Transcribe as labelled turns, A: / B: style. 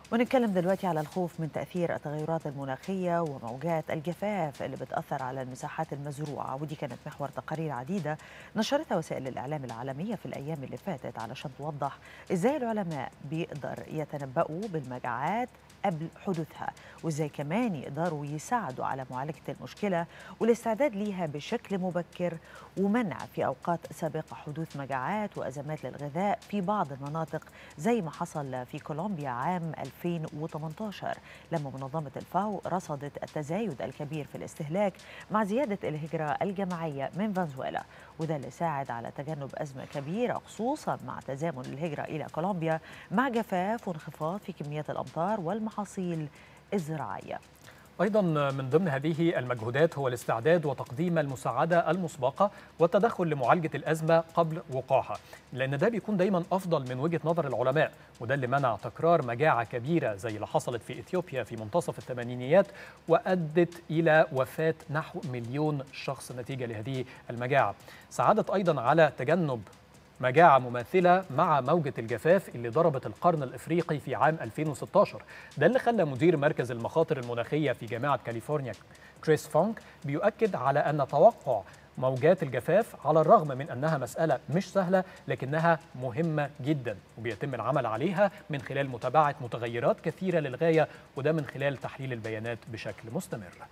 A: ونتكلم دلوقتي على الخوف من تأثير التغيرات المناخية وموجات الجفاف اللي بتأثر على المساحات المزروعة ودي كانت محور تقارير عديدة نشرتها وسائل الإعلام العالمية في الأيام اللي فاتت علشان توضح إزاي العلماء بيقدر يتنبؤوا بالمجاعات قبل حدوثها وإزاي كمان يقدروا يساعدوا على معالجة المشكلة والاستعداد ليها بشكل مبكر ومنع في أوقات سابقة حدوث مجاعات وأزمات للغذاء في بعض المناطق زي ما حصل في كولومبيا عام 2018 لما منظمة الفاو رصدت التزايد الكبير في الاستهلاك مع زيادة الهجرة الجماعية من فنزويلا وده اللي ساعد على تجنب أزمة كبيرة خصوصا مع تزامن الهجرة إلى كولومبيا مع جفاف وانخفاض في كميات الأمطار والمحاصيل الزراعية
B: أيضا من ضمن هذه المجهودات هو الاستعداد وتقديم المساعدة المسبقة والتدخل لمعالجة الأزمة قبل وقوعها لأن ده بيكون دايما أفضل من وجهة نظر العلماء وده اللي منع تكرار مجاعة كبيرة زي اللي حصلت في إثيوبيا في منتصف الثمانينيات وأدت إلى وفاة نحو مليون شخص نتيجة لهذه المجاعة ساعدت أيضا على تجنب مجاعة مماثلة مع موجة الجفاف اللي ضربت القرن الإفريقي في عام 2016 ده اللي خلى مدير مركز المخاطر المناخية في جامعة كاليفورنيا كريس فونك بيؤكد على أن توقع موجات الجفاف على الرغم من أنها مسألة مش سهلة لكنها مهمة جدا وبيتم العمل عليها من خلال متابعة متغيرات كثيرة للغاية وده من خلال تحليل البيانات بشكل مستمر